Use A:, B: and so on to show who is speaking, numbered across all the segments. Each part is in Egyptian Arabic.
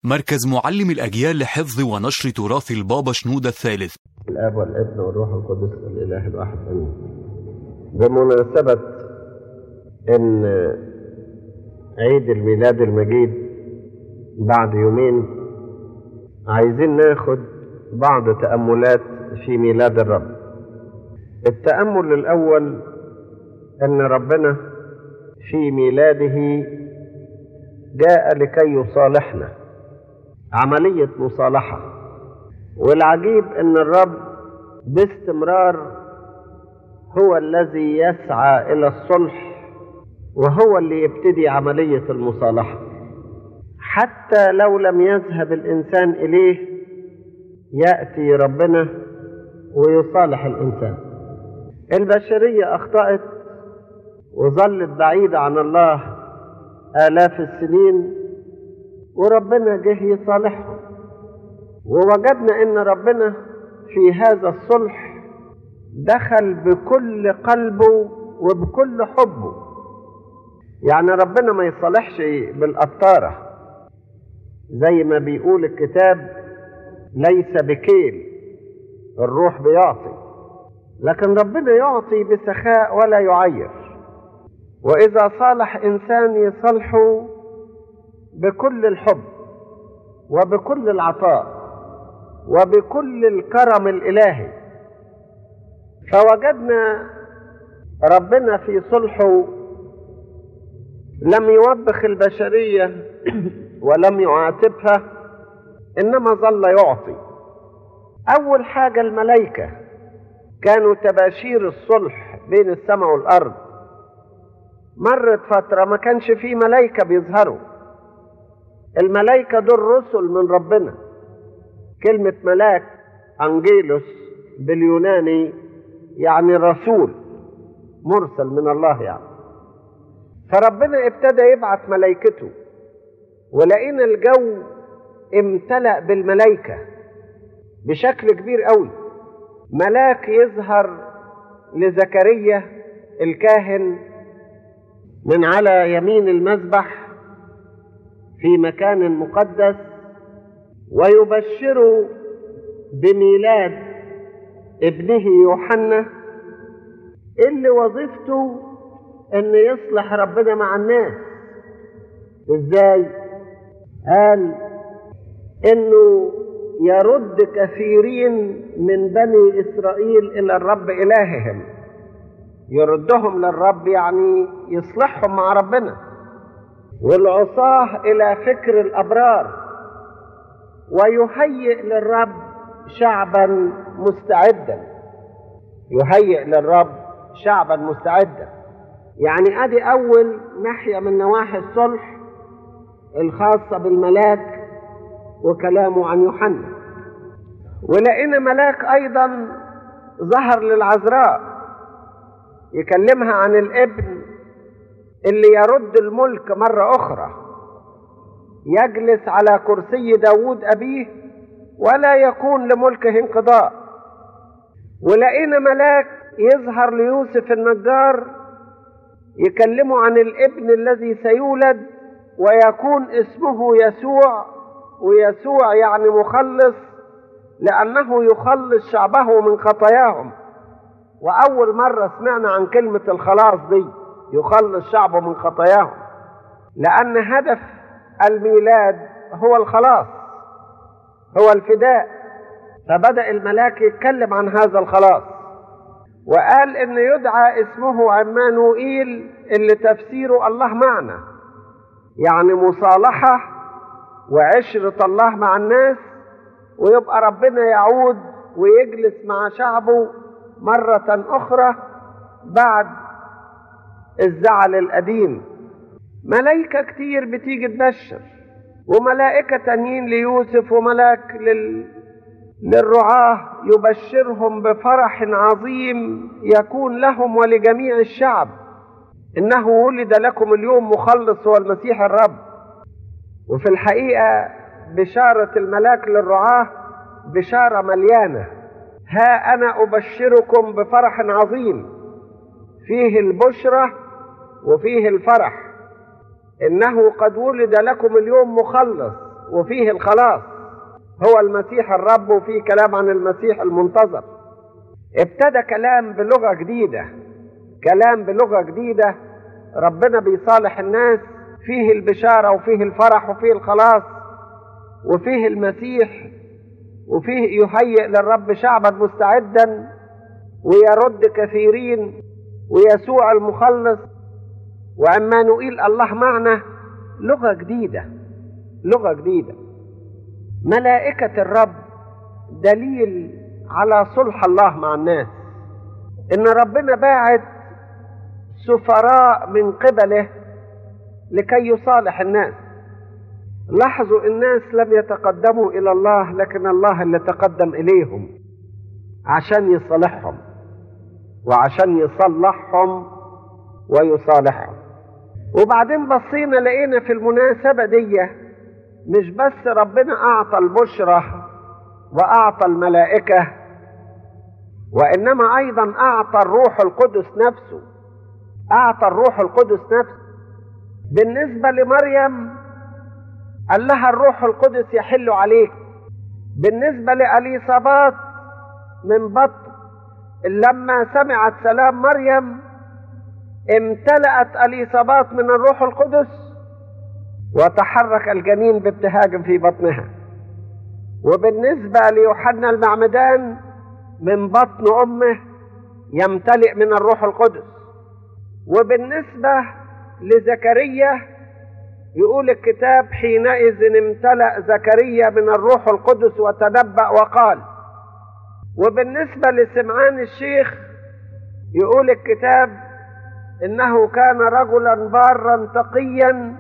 A: مركز معلم الأجيال لحفظ ونشر تراث البابا شنودة الثالث
B: الاب والابن والروح القدس الاله الواحد امين بمناسبه ان عيد الميلاد المجيد بعد يومين عايزين ناخد بعض تاملات في ميلاد الرب التامل الاول ان ربنا في ميلاده جاء لكي يصالحنا عمليه مصالحه والعجيب ان الرب باستمرار هو الذي يسعى الى الصلح وهو اللي يبتدي عمليه المصالحه حتى لو لم يذهب الانسان اليه ياتي ربنا ويصالح الانسان البشريه اخطات وظلت بعيده عن الله الاف السنين وربنا جه يصالحهم ووجدنا ان ربنا في هذا الصلح دخل بكل قلبه وبكل حبه يعني ربنا ما يصالحش بالقطاره زي ما بيقول الكتاب ليس بكيل الروح بيعطي لكن ربنا يعطي بسخاء ولا يعير واذا صالح انسان يصالحه بكل الحب وبكل العطاء وبكل الكرم الالهي فوجدنا ربنا في صلحه لم يوبخ البشريه ولم يعاتبها انما ظل يعطي اول حاجه الملائكه كانوا تباشير الصلح بين السماء والارض مرت فتره ما كانش في ملائكه بيظهروا الملائكه دول رسل من ربنا كلمة ملاك أنجيلوس باليوناني يعني رسول مرسل من الله يعني فربنا ابتدى يبعث ملائكته ولقينا الجو امتلأ بالملائكة بشكل كبير قوي ملاك يظهر لزكريا الكاهن من على يمين المذبح في مكان مقدس ويبشر بميلاد ابنه يوحنا اللي وظيفته ان يصلح ربنا مع الناس ازاي قال انه يرد كثيرين من بني اسرائيل الى الرب الههم يردهم للرب يعني يصلحهم مع ربنا والعصاه الى فكر الابرار ويهيئ للرب شعبا مستعدا يهيئ للرب شعبا مستعدا يعني ادي اول ناحيه من نواحي الصلح الخاصه بالملاك وكلامه عن يوحنا ولقينا ملاك ايضا ظهر للعذراء يكلمها عن الابن اللي يرد الملك مره اخرى يجلس على كرسي داود أبيه ولا يكون لملكه انقضاء ولقينا ملاك يظهر ليوسف النجار يكلمه عن الابن الذي سيولد ويكون اسمه يسوع ويسوع يعني مخلص لأنه يخلص شعبه من خطاياهم وأول مرة سمعنا عن كلمة الخلاص دي يخلص شعبه من خطاياهم لأن هدف الميلاد هو الخلاص هو الفداء فبدأ الملاك يتكلم عن هذا الخلاص وقال ان يدعى اسمه عمانوئيل اللي تفسيره الله معنا يعني مصالحة وعشرة الله مع الناس ويبقى ربنا يعود ويجلس مع شعبه مرة أخرى بعد الزعل القديم ملايكة كتير بتيجي تبشر وملائكة تانيين ليوسف وملاك لل... للرعاة يبشرهم بفرح عظيم يكون لهم ولجميع الشعب إنه ولد لكم اليوم مخلص هو المسيح الرب وفي الحقيقة بشارة الملاك للرعاة بشارة مليانة ها أنا أبشركم بفرح عظيم فيه البشرة وفيه الفرح إنه قد ولد لكم اليوم مخلص وفيه الخلاص هو المسيح الرب وفيه كلام عن المسيح المنتظر ابتدى كلام بلغة جديدة كلام بلغة جديدة ربنا بيصالح الناس فيه البشارة وفيه الفرح وفيه الخلاص وفيه المسيح وفيه يهيئ للرب شعبا مستعدا ويرد كثيرين ويسوع المخلص وعمانوئيل الله معنا لغة جديدة لغة جديدة ملائكة الرب دليل على صلح الله مع الناس ان ربنا باعت سفراء من قبله لكي يصالح الناس لاحظوا الناس لم يتقدموا الى الله لكن الله اللي تقدم اليهم عشان يصالحهم وعشان يصلحهم ويصالحهم وبعدين بصينا لقينا في المناسبة دي مش بس ربنا أعطى البشرة وأعطى الملائكة وإنما أيضا أعطى الروح القدس نفسه أعطى الروح القدس نفسه بالنسبة لمريم قال لها الروح القدس يحل عليك بالنسبة لأليصابات من بطن لما سمعت سلام مريم امتلأت أليصابات من الروح القدس وتحرك الجنين بابتهاج في بطنها وبالنسبة ليوحنا المعمدان من بطن أمه يمتلئ من الروح القدس وبالنسبة لزكريا يقول الكتاب حينئذ امتلأ زكريا من الروح القدس وتنبأ وقال وبالنسبة لسمعان الشيخ يقول الكتاب انه كان رجلا بارا تقيا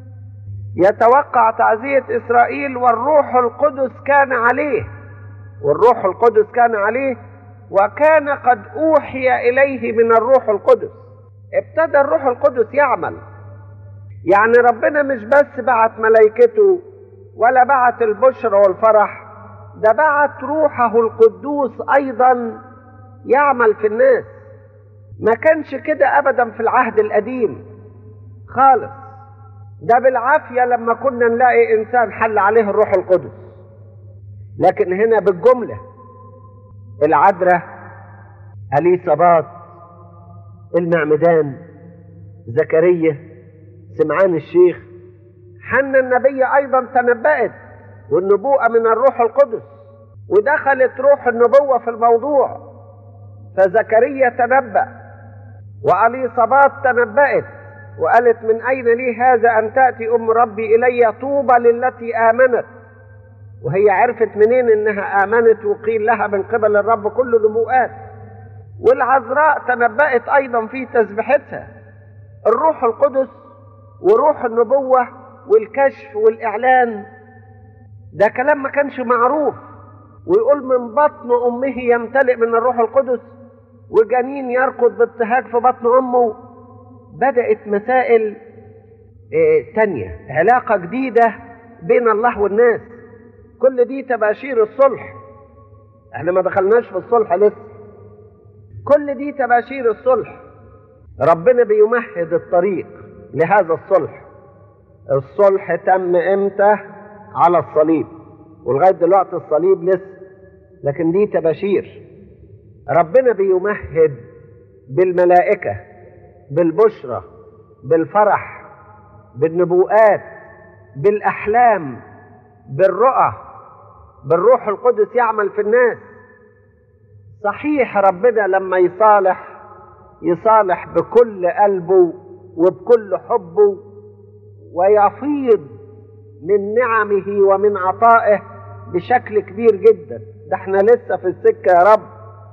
B: يتوقع تعزية اسرائيل والروح القدس كان عليه والروح القدس كان عليه وكان قد اوحي اليه من الروح القدس ابتدى الروح القدس يعمل يعني ربنا مش بس بعت ملائكته ولا بعت البشرى والفرح ده بعت روحه القدوس ايضا يعمل في الناس ما كانش كده ابدا في العهد القديم خالص ده بالعافيه لما كنا نلاقي انسان حل عليه الروح القدس لكن هنا بالجمله العذراء اليصابات المعمدان زكريا سمعان الشيخ حنا النبي ايضا تنبأت والنبوءة من الروح القدس ودخلت روح النبوة في الموضوع فزكريا تنبأ وأليصابات تنبأت وقالت من أين لي هذا أن تأتي أم ربي إلي طوبى للتي آمنت وهي عرفت منين إنها آمنت وقيل لها من قبل الرب كل نبوءات والعذراء تنبأت أيضا في تسبحتها الروح القدس وروح النبوة والكشف والإعلان ده كلام ما كانش معروف ويقول من بطن أمه يمتلئ من الروح القدس وجنين يركض بابتهاج في بطن أمه بدأت مسائل اه تانية علاقة جديدة بين الله والناس كل دي تباشير الصلح احنا ما دخلناش في الصلح لسه كل دي تباشير الصلح ربنا بيمهد الطريق لهذا الصلح الصلح تم امتى على الصليب ولغايه دلوقتي الصليب لسه لكن دي تباشير ربنا بيمهد بالملائكه بالبشرى بالفرح بالنبوءات بالاحلام بالرؤى بالروح القدس يعمل في الناس صحيح ربنا لما يصالح يصالح بكل قلبه وبكل حبه ويفيض من نعمه ومن عطائه بشكل كبير جدا ده احنا لسه في السكة يا رب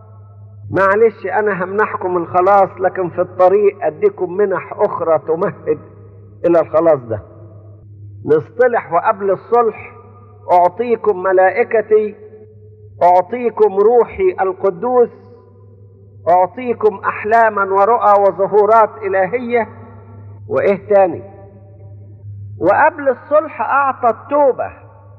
B: معلش انا همنحكم الخلاص لكن في الطريق اديكم منح اخرى تمهد الى الخلاص ده نصطلح وقبل الصلح اعطيكم ملائكتي اعطيكم روحي القدوس اعطيكم احلاما ورؤى وظهورات الهيه وايه تاني وقبل الصلح اعطى التوبه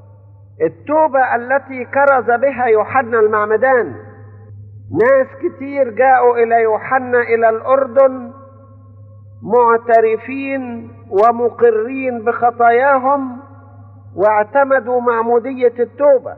B: التوبه التي كرز بها يوحنا المعمدان ناس كتير جاءوا الى يوحنا الى الاردن معترفين ومقرين بخطاياهم واعتمدوا معمودية التوبة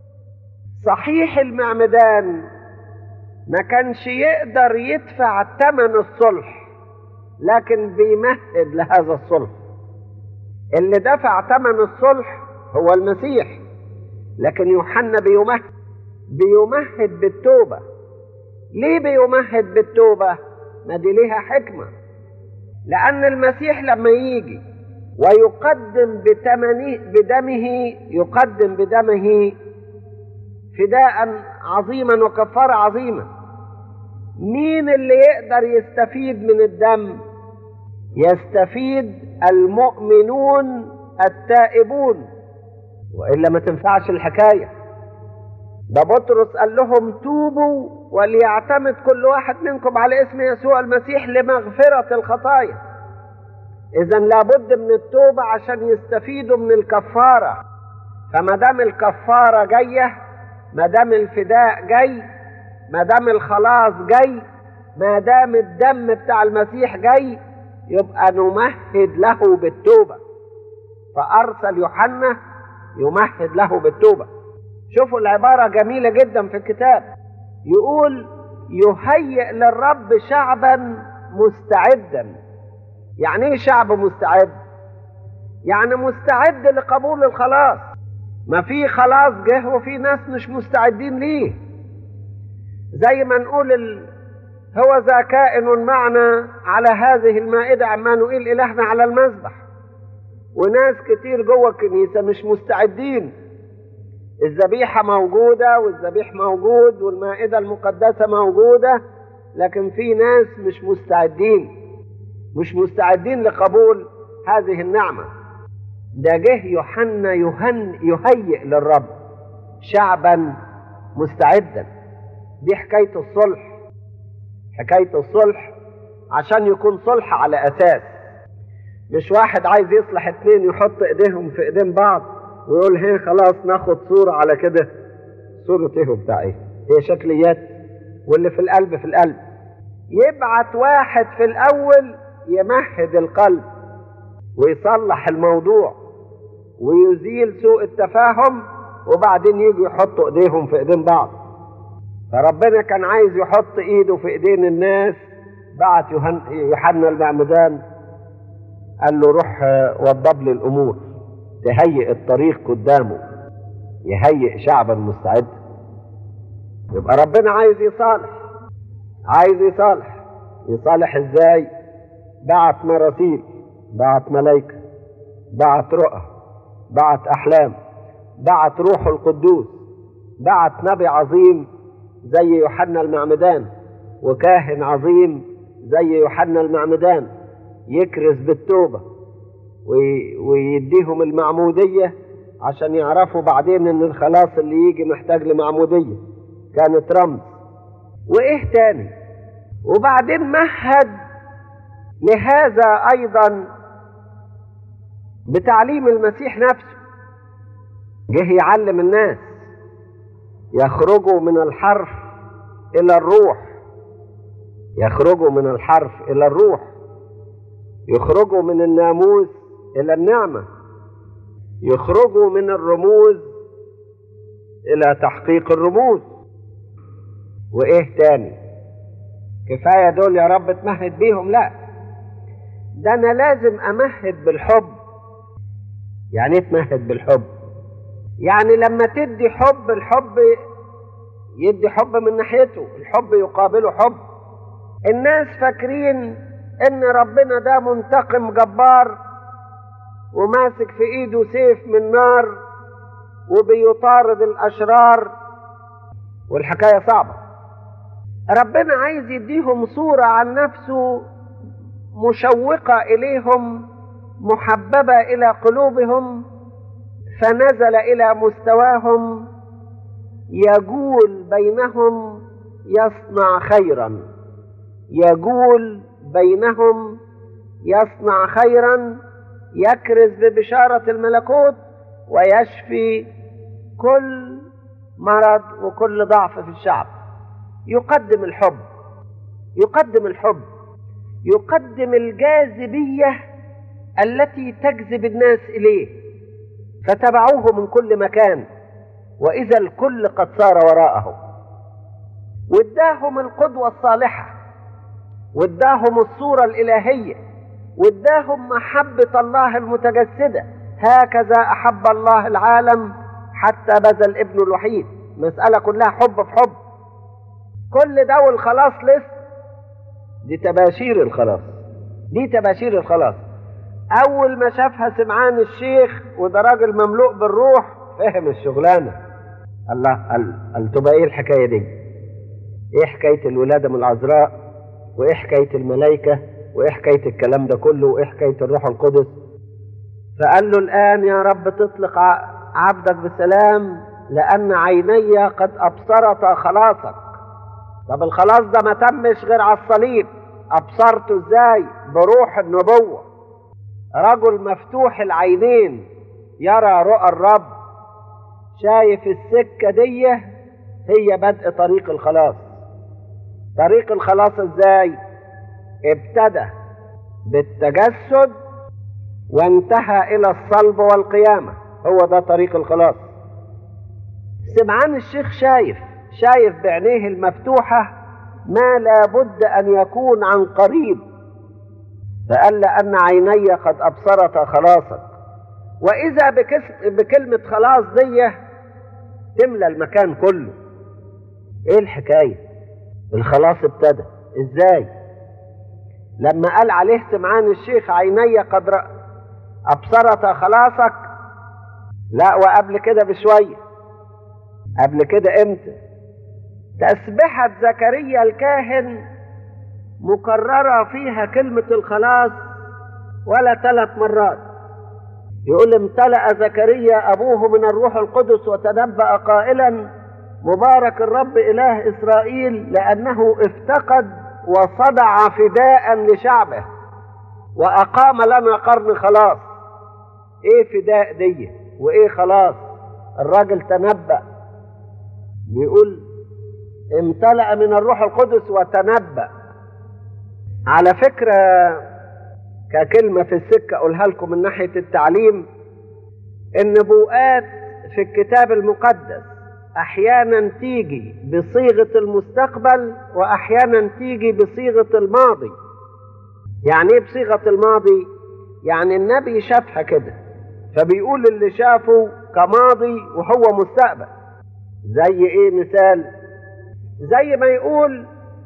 B: صحيح المعمدان ما كانش يقدر يدفع ثمن الصلح لكن بيمهد لهذا الصلح اللي دفع ثمن الصلح هو المسيح لكن يوحنا بيمهد بيمهد بالتوبة ليه بيمهد بالتوبة ما دي ليها حكمة لأن المسيح لما يجي ويقدم بتمنه بدمه يقدم بدمه فداء عظيما وكفارة عظيمة مين اللي يقدر يستفيد من الدم يستفيد المؤمنون التائبون وإلا ما تنفعش الحكاية ده بطرس قال لهم توبوا وليعتمد كل واحد منكم على اسم يسوع المسيح لمغفرة الخطايا إذا لابد من التوبة عشان يستفيدوا من الكفارة فما دام الكفارة جاية ما دام الفداء جاي ما دام الخلاص جاي ما دام الدم بتاع المسيح جاي يبقى نمهد له بالتوبة فأرسل يوحنا يمهد له بالتوبة شوفوا العبارة جميلة جدا في الكتاب يقول يهيئ للرب شعبا مستعدا يعني ايه شعب مستعد يعني مستعد لقبول الخلاص ما في خلاص جه وفي ناس مش مستعدين ليه زي ما نقول ال... هو ذا كائن معنا على هذه المائدة عمانوئيل إلهنا على المذبح وناس كتير جوه الكنيسة مش مستعدين الذبيحة موجودة والذبيح موجود والمائدة المقدسة موجودة لكن في ناس مش مستعدين مش مستعدين لقبول هذه النعمة ده جه يوحنا يهن يهيئ للرب شعبا مستعدا دي حكاية الصلح حكاية الصلح عشان يكون صلح على أساس مش واحد عايز يصلح اتنين يحط ايديهم في ايدين بعض ويقول هي خلاص ناخد صورة على كده صورة ايه وبتاع ايه هي شكليات واللي في القلب في القلب يبعت واحد في الاول يمهد القلب ويصلح الموضوع ويزيل سوء التفاهم وبعدين يجوا يحطوا ايديهم في ايدين بعض فربنا كان عايز يحط ايده في ايدين الناس بعت يوحنا المعمدان قال له روح وضب لي الامور تهيئ الطريق قدامه يهيئ شعبا مستعد يبقى ربنا عايز يصالح عايز يصالح يصالح ازاي بعت مراسيل بعت ملائكه بعت رؤى بعت احلام بعت روح القدوس بعت نبي عظيم زي يوحنا المعمدان وكاهن عظيم زي يوحنا المعمدان يكرز بالتوبة ويديهم المعمودية عشان يعرفوا بعدين ان الخلاص اللي يجي محتاج لمعمودية كانت رمز وايه تاني وبعدين مهد لهذا ايضا بتعليم المسيح نفسه جه يعلم الناس يخرجوا من الحرف الى الروح يخرجوا من الحرف الى الروح يخرجوا من الناموس الى النعمه يخرجوا من الرموز الى تحقيق الرموز وايه تاني كفايه دول يا رب تمهد بيهم لا ده انا لازم امهد بالحب يعني ايه تمهد بالحب يعني لما تدي حب الحب يدي حب من ناحيته الحب يقابله حب الناس فاكرين ان ربنا ده منتقم جبار وماسك في ايده سيف من نار وبيطارد الاشرار والحكايه صعبه ربنا عايز يديهم صوره عن نفسه مشوقه اليهم محببه الى قلوبهم فنزل الى مستواهم يجول بينهم يصنع خيرا يجول بينهم يصنع خيرا يكرز ببشاره الملكوت ويشفي كل مرض وكل ضعف في الشعب يقدم الحب يقدم الحب يقدم الجاذبيه التي تجذب الناس اليه فتبعوه من كل مكان وإذا الكل قد سار وراءه واداهم القدوة الصالحة واداهم الصورة الإلهية واداهم محبة الله المتجسدة هكذا أحب الله العالم حتى بذل ابنه الوحيد مسألة كلها حب في حب كل ده والخلاص لسه دي تباشير الخلاص دي تباشير الخلاص أول ما شافها سمعان الشيخ وده راجل مملوء بالروح فهم الشغلانة الله قال قال تبقى إيه الحكاية دي؟ إيه حكاية الولادة من العذراء؟ وإيه حكاية الملائكة؟ وإيه حكاية الكلام ده كله؟ وإيه حكاية الروح القدس؟ فقال له الآن يا رب تطلق عبدك بسلام لأن عيني قد أبصرتا خلاصك طب الخلاص ده ما تمش غير على الصليب أبصرته إزاي بروح النبوة رجل مفتوح العينين يرى رؤى الرب شايف السكة دي هي بدء طريق الخلاص طريق الخلاص ازاي ابتدى بالتجسد وانتهى الى الصلب والقيامة هو ده طريق الخلاص سمعان الشيخ شايف شايف بعينيه المفتوحة ما لا بد أن يكون عن قريب فقال لأن عيني قد أبصرت خلاصك وإذا بكلمة خلاص دي تملى المكان كله إيه الحكاية الخلاص ابتدى إزاي لما قال عليه سمعان الشيخ عيني قد أبصرت خلاصك لا وقبل كده بشوية قبل كده امتى تسبحة زكريا الكاهن مكررة فيها كلمة الخلاص ولا ثلاث مرات يقول امتلأ زكريا أبوه من الروح القدس وتنبأ قائلا مبارك الرب إله إسرائيل لأنه افتقد وصدع فداء لشعبه وأقام لنا قرن خلاص إيه فداء دي وإيه خلاص الراجل تنبأ بيقول امتلأ من الروح القدس وتنبأ على فكرة ككلمة في السكة أقولها لكم من ناحية التعليم النبوءات في الكتاب المقدس أحيانا تيجي بصيغة المستقبل وأحيانا تيجي بصيغة الماضي يعني إيه بصيغة الماضي؟ يعني النبي شافها كده فبيقول اللي شافه كماضي وهو مستقبل زي إيه مثال؟ زي ما يقول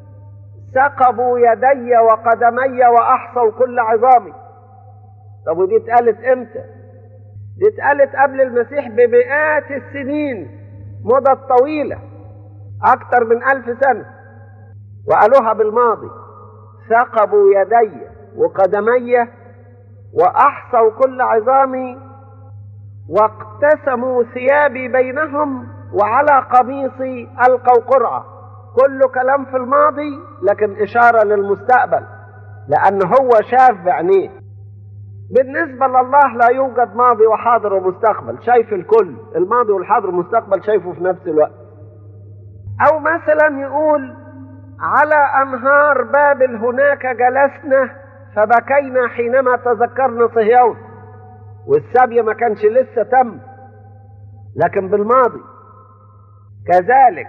B: ثقبوا يدي وقدمي واحصوا كل عظامي طب ودي اتقالت امتى دي اتقالت قبل المسيح بمئات السنين مدة طويلة أكثر من ألف سنة وقالوها بالماضي ثقبوا يدي وقدمي وأحصوا كل عظامي واقتسموا ثيابي بينهم وعلى قميصي ألقوا قرعة كله كلام في الماضي لكن إشارة للمستقبل لأن هو شاف بعينيه بالنسبة لله لا يوجد ماضي وحاضر ومستقبل شايف الكل الماضي والحاضر والمستقبل شايفه في نفس الوقت أو مثلا يقول على أنهار بابل هناك جلسنا فبكينا حينما تذكرنا صهيون والسبي ما كانش لسه تم لكن بالماضي كذلك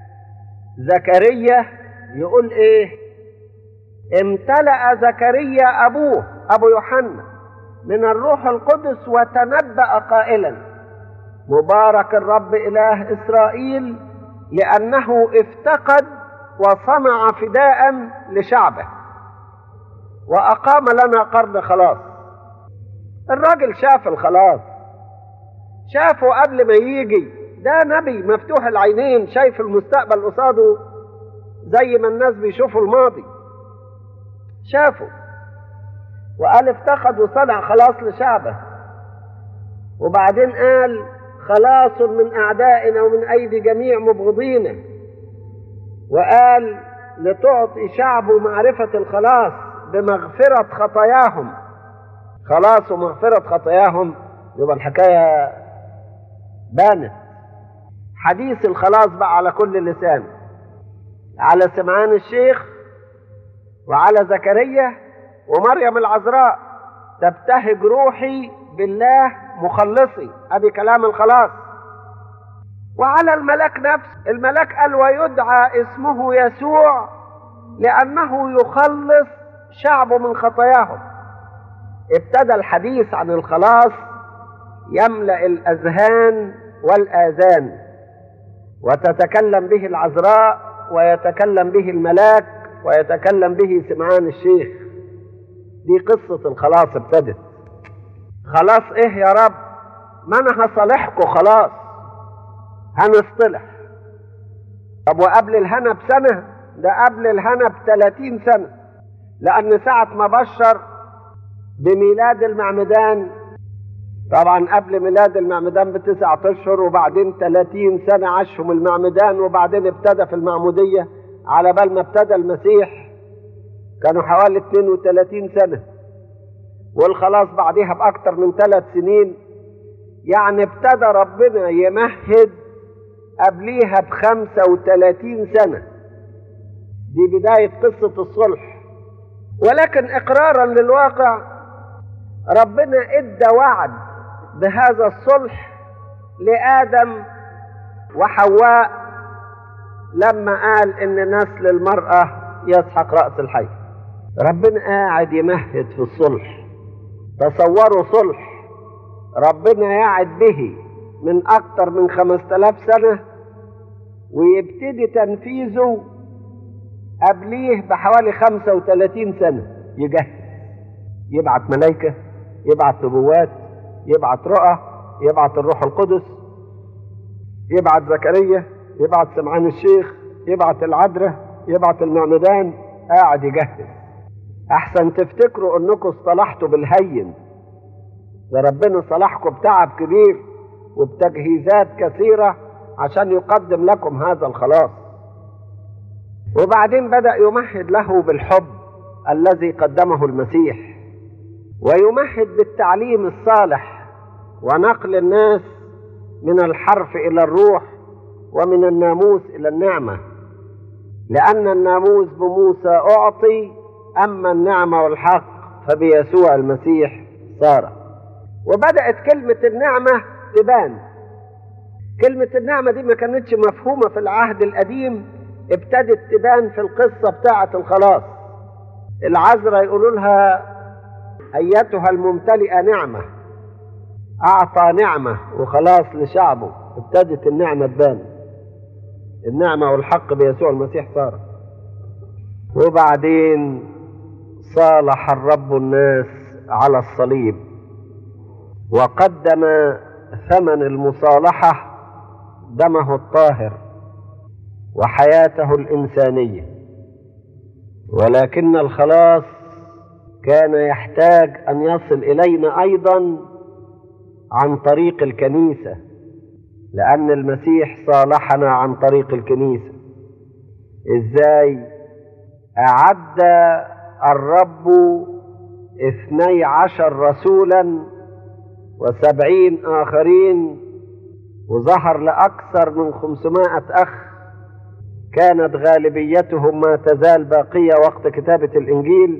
B: زكريا يقول ايه امتلأ زكريا ابوه ابو يوحنا من الروح القدس وتنبأ قائلا مبارك الرب اله اسرائيل لانه افتقد وصنع فداء لشعبه واقام لنا قرن خلاص الراجل شاف الخلاص شافه قبل ما يجي ده نبي مفتوح العينين شايف المستقبل قصاده زي ما الناس بيشوفوا الماضي شافوا وقال افتقد وصنع خلاص لشعبه وبعدين قال خلاص من أعدائنا ومن أيدي جميع مبغضينا وقال لتعطي شعبه معرفة الخلاص بمغفرة خطاياهم خلاص ومغفرة خطاياهم يبقى الحكاية بانت حديث الخلاص بقى على كل لسان على سمعان الشيخ وعلى زكريا ومريم العذراء تبتهج روحي بالله مخلصي ادي كلام الخلاص وعلى الملاك نفسه الملاك قال ويدعى اسمه يسوع لانه يخلص شعبه من خطاياهم ابتدى الحديث عن الخلاص يملا الاذهان والاذان وتتكلم به العذراء ويتكلم به الملاك ويتكلم به سمعان الشيخ دي قصة الخلاص ابتدت خلاص ايه يا رب ما انا هصالحكم خلاص هنصطلح طب وقبل الهنا بسنة ده قبل الهنا بثلاثين سنة لأن ساعة ما بشر بميلاد المعمدان طبعا قبل ميلاد المعمدان بتسعة أشهر وبعدين 30 سنة عاشهم المعمدان وبعدين ابتدى في المعمودية على بال ما ابتدى المسيح كانوا حوالي 32 سنة والخلاص بعديها بأكتر من ثلاث سنين يعني ابتدى ربنا يمهد قبليها بخمسة وثلاثين سنة دي بداية قصة الصلح ولكن إقرارا للواقع ربنا ادى وعد بهذا الصلح لآدم وحواء لما قال إن نسل المرأة يسحق رأس الحي ربنا قاعد يمهد في الصلح تصوروا صلح ربنا يعد به من أكثر من خمسة آلاف سنة ويبتدي تنفيذه قبليه بحوالي خمسة وثلاثين سنة يجهز يبعت ملائكة يبعت نبوات يبعت رؤى يبعت الروح القدس يبعت زكريا يبعت سمعان الشيخ يبعت العذراء يبعت المعمدان قاعد يجهز احسن تفتكروا انكم اصطلحتوا بالهين ده ربنا صلحكم بتعب كبير وبتجهيزات كثيرة عشان يقدم لكم هذا الخلاص وبعدين بدأ يمهد له بالحب الذي قدمه المسيح ويمهد بالتعليم الصالح ونقل الناس من الحرف إلى الروح ومن الناموس إلى النعمة لأن الناموس بموسى أعطي أما النعمة والحق فبيسوع المسيح صار وبدأت كلمة النعمة تبان كلمة النعمة دي ما كانتش مفهومة في العهد القديم ابتدت تبان في القصة بتاعة الخلاص العذراء يقولوا لها أيتها الممتلئة نعمة أعطى نعمة وخلاص لشعبه ابتدت النعمة تبان النعمة والحق بيسوع المسيح صار وبعدين صالح الرب الناس على الصليب وقدم ثمن المصالحة دمه الطاهر وحياته الإنسانية ولكن الخلاص كان يحتاج أن يصل إلينا أيضا عن طريق الكنيسة لأن المسيح صالحنا عن طريق الكنيسة إزاي أعد الرب اثني عشر رسولا وسبعين آخرين وظهر لأكثر من خمسمائة أخ كانت غالبيتهم ما تزال باقية وقت كتابة الإنجيل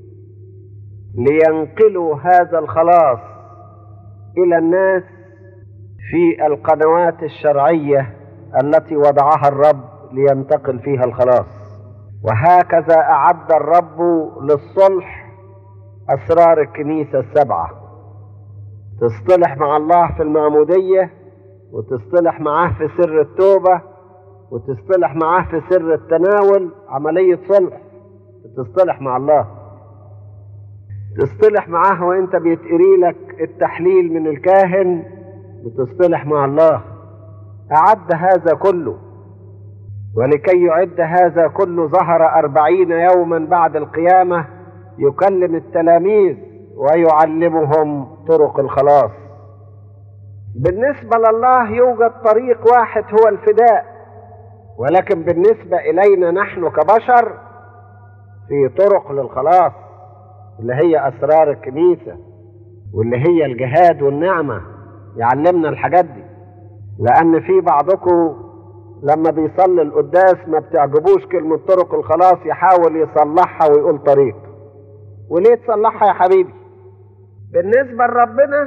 B: لينقلوا هذا الخلاص إلى الناس في القنوات الشرعية التي وضعها الرب لينتقل فيها الخلاص وهكذا أعد الرب للصلح أسرار الكنيسة السبعة تصطلح مع الله في المعمودية وتصطلح معاه في سر التوبة وتصطلح معاه في سر التناول عملية صلح تصطلح مع الله تصطلح معاه وانت بيتقري لك التحليل من الكاهن بتصطلح مع الله أعد هذا كله ولكي يعد هذا كله ظهر أربعين يوما بعد القيامة يكلم التلاميذ ويعلمهم طرق الخلاص بالنسبة لله يوجد طريق واحد هو الفداء ولكن بالنسبة إلينا نحن كبشر في طرق للخلاص اللي هي أسرار الكنيسة واللي هي الجهاد والنعمة يعلمنا الحاجات دي لأن في بعضكم لما بيصلي القداس ما بتعجبوش كلمة طرق الخلاص يحاول يصلحها ويقول طريق وليه تصلحها يا حبيبي بالنسبة لربنا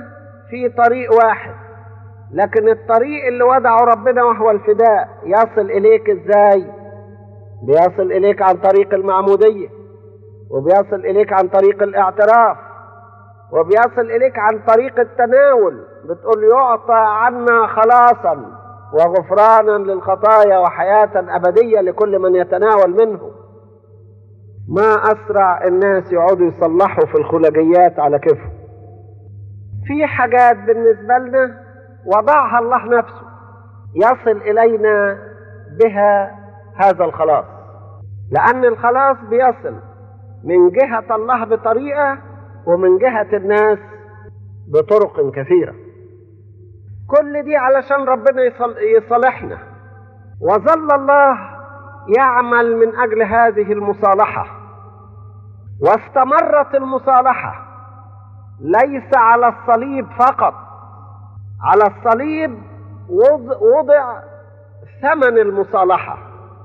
B: في طريق واحد لكن الطريق اللي وضعه ربنا وهو الفداء يصل إليك إزاي بيصل إليك عن طريق المعمودية وبيصل إليك عن طريق الاعتراف وبيصل إليك عن طريق التناول بتقول يعطى عنا خلاصا وغفرانا للخطايا وحياة أبدية لكل من يتناول منه ما أسرع الناس يقعدوا يصلحوا في الخلجيات على كيفهم في حاجات بالنسبة لنا وضعها الله نفسه يصل إلينا بها هذا الخلاص لأن الخلاص بيصل من جهة الله بطريقة ومن جهة الناس بطرق كثيرة كل دي علشان ربنا يصالحنا وظل الله يعمل من أجل هذه المصالحة واستمرت المصالحة ليس على الصليب فقط على الصليب وضع ثمن المصالحة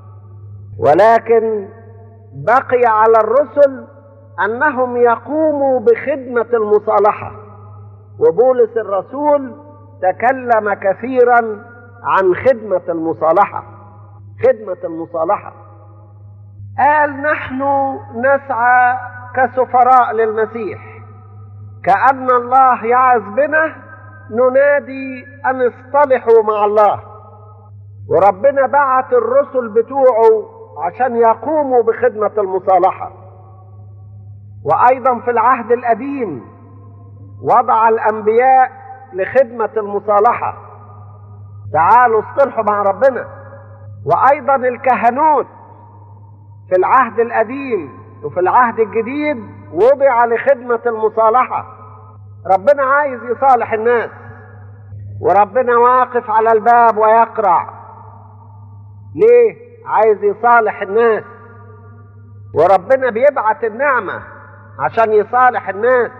B: ولكن بقي على الرسل أنهم يقوموا بخدمة المصالحة وبولس الرسول تكلم كثيرا عن خدمة المصالحة خدمة المصالحة قال نحن نسعى كسفراء للمسيح كأن الله يعز بنا ننادي أن اصطلحوا مع الله وربنا بعت الرسل بتوعه عشان يقوموا بخدمة المصالحة وأيضا في العهد القديم وضع الأنبياء لخدمة المصالحة تعالوا اصطلحوا مع ربنا وأيضا الكهنوت في العهد القديم وفي العهد الجديد وضع لخدمة المصالحة ربنا عايز يصالح الناس وربنا واقف على الباب ويقرع ليه عايز يصالح الناس وربنا بيبعت النعمة عشان يصالح الناس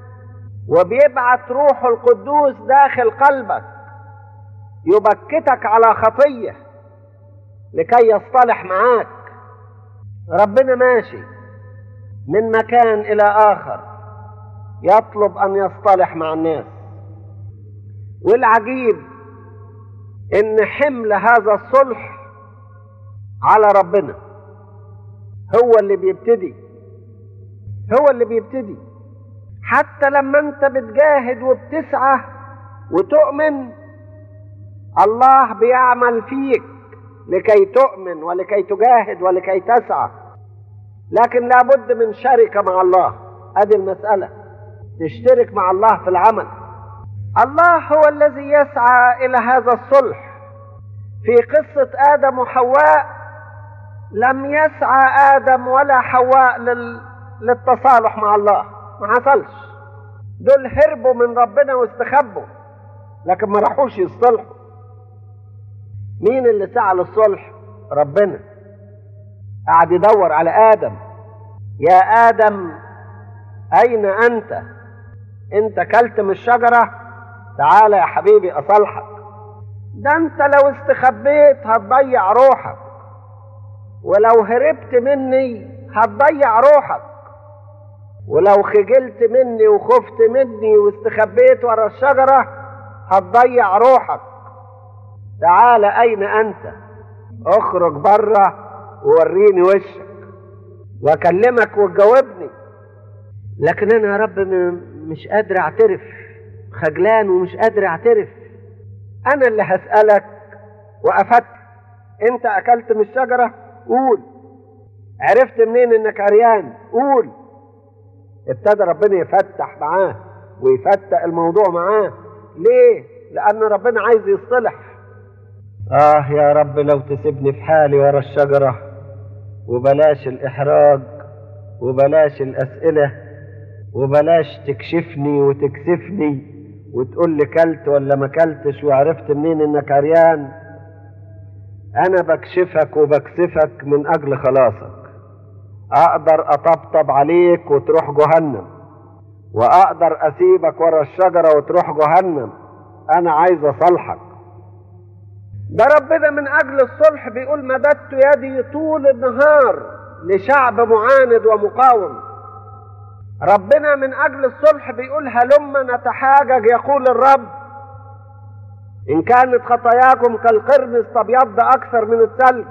B: وبيبعت روحه القدوس داخل قلبك يبكتك على خطية لكي يصطلح معاك ربنا ماشي من مكان إلى آخر يطلب أن يصطلح مع الناس والعجيب إن حمل هذا الصلح على ربنا هو اللي بيبتدي هو اللي بيبتدي حتى لما انت بتجاهد وبتسعى وتؤمن الله بيعمل فيك لكي تؤمن ولكي تجاهد ولكي تسعى لكن لابد من شركة مع الله ادي المسألة تشترك مع الله في العمل الله هو الذي يسعى الى هذا الصلح في قصة ادم وحواء لم يسعى ادم ولا حواء لل... للتصالح مع الله ما حصلش دول هربوا من ربنا واستخبوا لكن ما راحوش يصطلحوا مين اللي سعى للصلح ربنا قعد يدور على ادم يا ادم اين انت انت كلت من الشجره تعال يا حبيبي اصالحك ده انت لو استخبيت هتضيع روحك ولو هربت مني هتضيع روحك ولو خجلت مني وخفت مني واستخبيت ورا الشجرة هتضيع روحك تعال أين أنت اخرج بره ووريني وشك واكلمك وتجاوبني لكن انا يا رب مش قادر اعترف خجلان ومش قادر اعترف انا اللي هسألك وافدت انت اكلت من الشجرة قول عرفت منين انك عريان قول ابتدى ربنا يفتح معاه ويفتح الموضوع معاه ليه لان ربنا عايز يصطلح اه يا رب لو تسيبني في حالي ورا الشجرة وبلاش الاحراج وبلاش الاسئلة وبلاش تكشفني وتكسفني وتقول لي كلت ولا ما كلتش وعرفت منين انك عريان انا بكشفك وبكسفك من اجل خلاصك اقدر اطبطب عليك وتروح جهنم واقدر اسيبك ورا الشجره وتروح جهنم انا عايز اصالحك ده ربنا من اجل الصلح بيقول مددت يدي طول النهار لشعب معاند ومقاوم ربنا من أجل الصلح بيقول هلما نتحاجج يقول الرب إن كانت خطاياكم كالقرمز تبيض أكثر من الثلج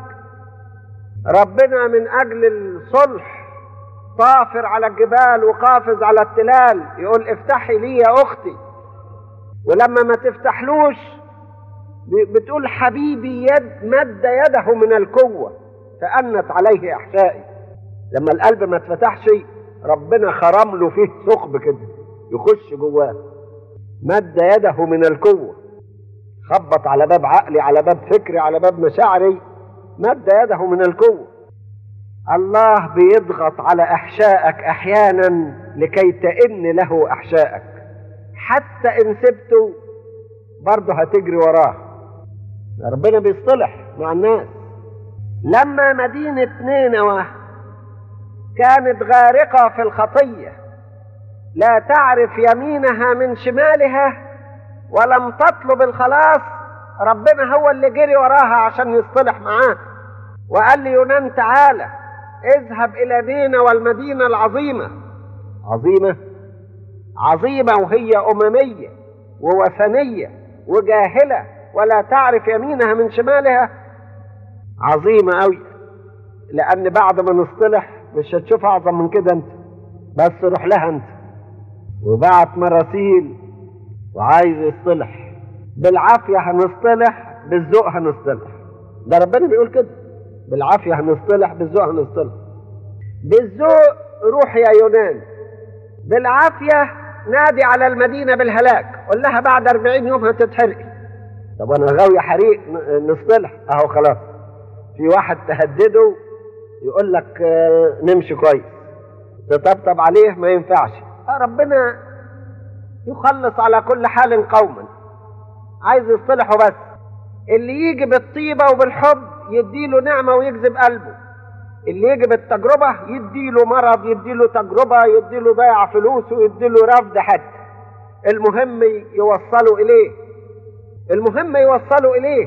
B: ربنا من أجل الصلح طافر على الجبال وقافز على التلال يقول افتحي لي يا أختي ولما ما تفتحلوش بتقول حبيبي يد مد يده من القوة فأنت عليه أحشائي لما القلب ما اتفتحش ربنا خرم له فيه ثقب كده يخش جواه مد يده من القوة خبط على باب عقلي على باب فكري على باب مشاعري مد يده من القوة الله بيضغط على أحشائك أحيانا لكي تئن له أحشائك حتى إن سبته برضه هتجري وراه ربنا بيصطلح مع الناس لما مدينة نينوى كانت غارقة في الخطية لا تعرف يمينها من شمالها ولم تطلب الخلاص ربنا هو اللي جري وراها عشان يصطلح معاها وقال لي يونان تعالى اذهب إلى نينوى والمدينة العظيمة عظيمة عظيمة وهي أممية ووثنية وجاهلة ولا تعرف يمينها من شمالها عظيمة أوي لأن بعد ما نصطلح مش هتشوف أعظم من كده أنت بس روح لها أنت وبعت مراسيل وعايز يصطلح بالعافية هنصطلح بالذوق هنصطلح ده ربنا بيقول كده بالعافية هنصطلح بالذوق هنصطلح بالذوق روح يا يونان بالعافية نادي على المدينة بالهلاك قول لها بعد أربعين يوم هتتحرقي طب أنا غاوية حريق نصطلح أهو خلاص في واحد تهدده يقول لك آه، نمشي كويس تطبطب عليه ما ينفعش آه، ربنا يخلص على كل حال قوما عايز يصطلحوا بس اللي يجي بالطيبة وبالحب يديله نعمة ويجذب قلبه اللي يجي بالتجربة يديله مرض يديله تجربة يديله ضيع فلوسه يديله رفض حتى المهم يوصلوا إليه المهم يوصلوا إليه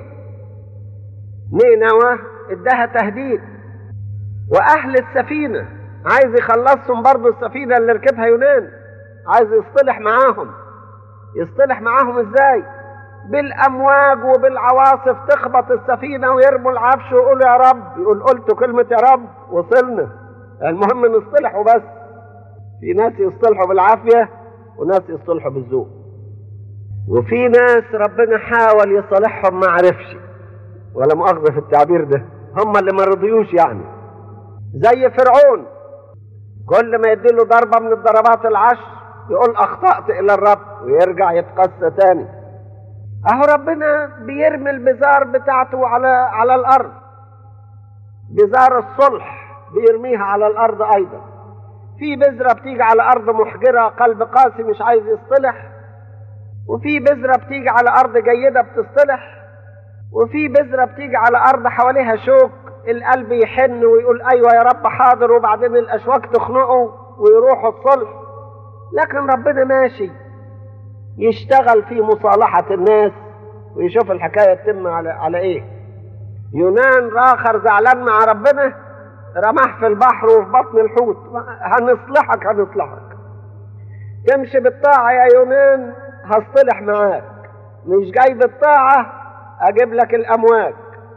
B: نينوى اداها تهديد وأهل السفينة عايز يخلصهم برضه السفينة اللي ركبها يونان عايز يصطلح معاهم يصطلح معاهم ازاي بالامواج وبالعواصف تخبط السفينه ويرموا العفش ويقولوا يا رب يقول قلت كلمه يا رب وصلنا المهم نصطلح وبس في ناس يصطلحوا بالعافيه وناس يصطلحوا بالذوق وفي ناس ربنا حاول يصالحهم ما عرفش ولا مؤاخذه في التعبير ده هم اللي ما رضيوش يعني زي فرعون كل ما يديله ضربه من الضربات العشر يقول اخطات الى الرب ويرجع يتقسى تاني اهو ربنا بيرمي البزار بتاعته على على الارض بزار الصلح بيرميها على الارض ايضا في بذره بتيجي على ارض محجره قلب قاسي مش عايز يصطلح وفي بذره بتيجي على ارض جيده بتصطلح وفي بذره بتيجي على ارض حواليها شوك القلب يحن ويقول ايوه يا رب حاضر وبعدين الاشواك تخنقه ويروحوا الصلح لكن ربنا ماشي يشتغل في مصالحة الناس ويشوف الحكاية تتم على على ايه يونان راخر زعلان مع ربنا رماه في البحر وفي بطن الحوت هنصلحك هنصلحك تمشي بالطاعة يا يونان هصطلح معاك مش جاي بالطاعة اجيب لك الامواج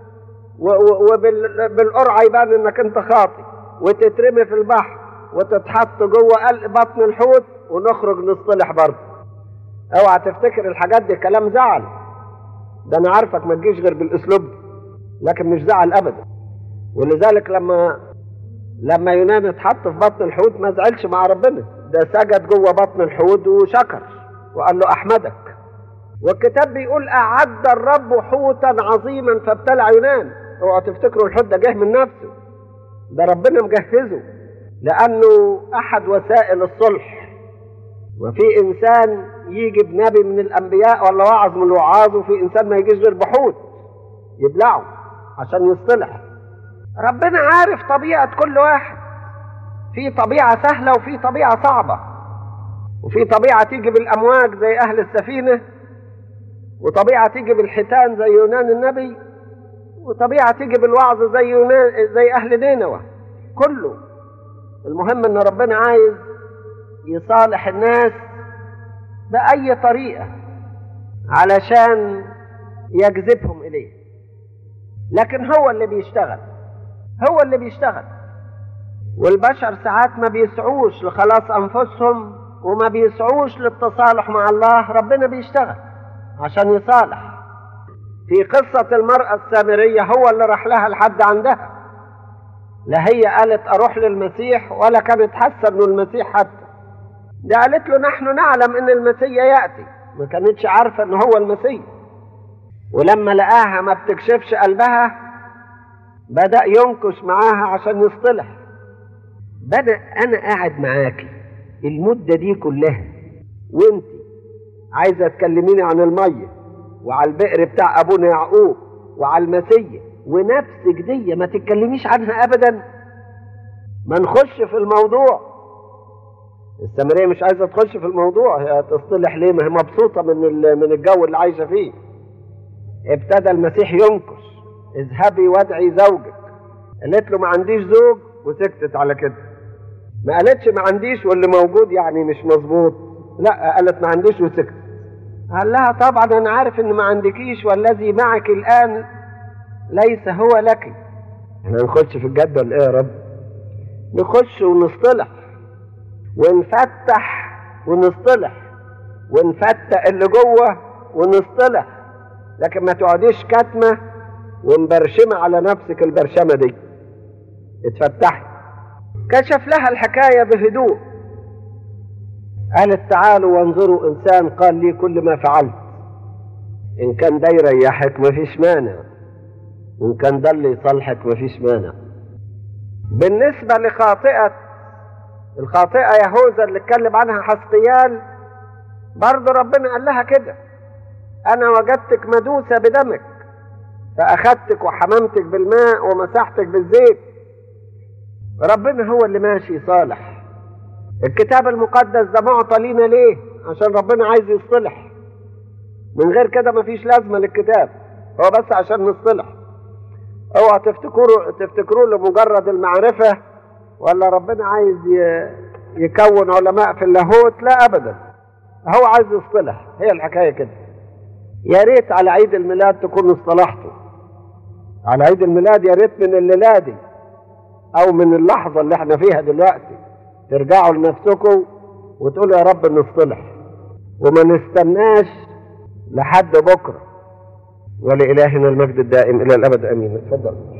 B: وبالقرعة يبان انك انت خاطي وتترمي في البحر وتتحط جوه قلب بطن الحوت ونخرج نصطلح برضه اوعى تفتكر الحاجات دي كلام زعل ده انا عارفك ما تجيش غير بالاسلوب ده لكن مش زعل ابدا ولذلك لما لما يونان اتحط في بطن الحوت ما زعلش مع ربنا ده سجد جوه بطن الحوت وشكر وقال له احمدك والكتاب بيقول اعد الرب حوتا عظيما فابتلع يونان اوعى تفتكروا الحوت ده جه من نفسه ده ربنا مجهزه لأنه أحد وسائل الصلح وفي إنسان يجي بنبي من الأنبياء ولا واعظ من الوعاظ وفي إنسان ما يجيش غير بحوت يبلعه عشان يصطلح ربنا عارف طبيعة كل واحد في طبيعة سهلة وفي طبيعة صعبة وفي طبيعة تيجي بالأمواج زي أهل السفينة وطبيعة تيجي بالحيتان زي يونان النبي وطبيعة تيجي بالوعظ زي يونان زي أهل نينوى كله المهم ان ربنا عايز يصالح الناس بأي طريقة علشان يجذبهم إليه لكن هو اللي بيشتغل هو اللي بيشتغل والبشر ساعات ما بيسعوش لخلاص أنفسهم وما بيسعوش للتصالح مع الله ربنا بيشتغل عشان يصالح في قصة المرأة السامرية هو اللي راح لها لحد عندها لا هي قالت أروح للمسيح ولا كانت حاسة إنه المسيح حتى ده قالت له نحن نعلم إن المسيح يأتي ما كانتش عارفة إن هو المسيح ولما لقاها ما بتكشفش قلبها بدأ ينكش معاها عشان يصطلح بدأ أنا قاعد معاكي المدة دي كلها وانت عايزة تكلميني عن المية وعلى البئر بتاع أبونا يعقوب وعلى المسيح ونفسك دي ما تتكلميش عنها أبدا ما نخش في الموضوع السامرية مش عايزة تخش في الموضوع هي تصطلح ليه ما هي مبسوطة من من الجو اللي عايشة فيه ابتدى المسيح ينكش اذهبي وادعي زوجك قالت له ما عنديش زوج وسكتت على كده ما قالتش ما عنديش واللي موجود يعني مش مظبوط لا قالت ما عنديش وسكت قال لها طبعا انا عارف ان ما عندكيش والذي معك الان ليس هو لك احنا نخش في الجد ولا ايه يا رب نخش ونصطلح ونفتح ونصطلح ونفتح اللي جوه ونصطلح لكن ما تقعديش كاتمه ومبرشمه على نفسك البرشمه دي اتفتحي كشف لها الحكايه بهدوء قالت تعالوا وانظروا انسان قال لي كل ما فعلت ان كان ده يريحك مفيش مانع وان كان ده اللي يصلحك مفيش مانع بالنسبه لخاطئه الخاطئه يهوذا اللي اتكلم عنها حسقيال برضه ربنا قال لها كده انا وجدتك مدوسه بدمك فاخدتك وحممتك بالماء ومسحتك بالزيت ربنا هو اللي ماشي صالح الكتاب المقدس ده معطى لينا ليه عشان ربنا عايز يصطلح من غير كده مفيش لازمه للكتاب هو بس عشان نصطلح اوعى تفتكروا تفتكروا لمجرد المعرفه ولا ربنا عايز يكون علماء في اللاهوت لا ابدا هو عايز يصطلح هي الحكايه كده يا ريت على عيد الميلاد تكونوا اصطلحتوا على عيد الميلاد يا ريت من الليله دي او من اللحظه اللي احنا فيها دلوقتي ترجعوا لنفسكم وتقولوا يا رب نصطلح وما نستناش لحد بكره ولإلهنا المجد الدائم إلى الأبد آمين اتفضل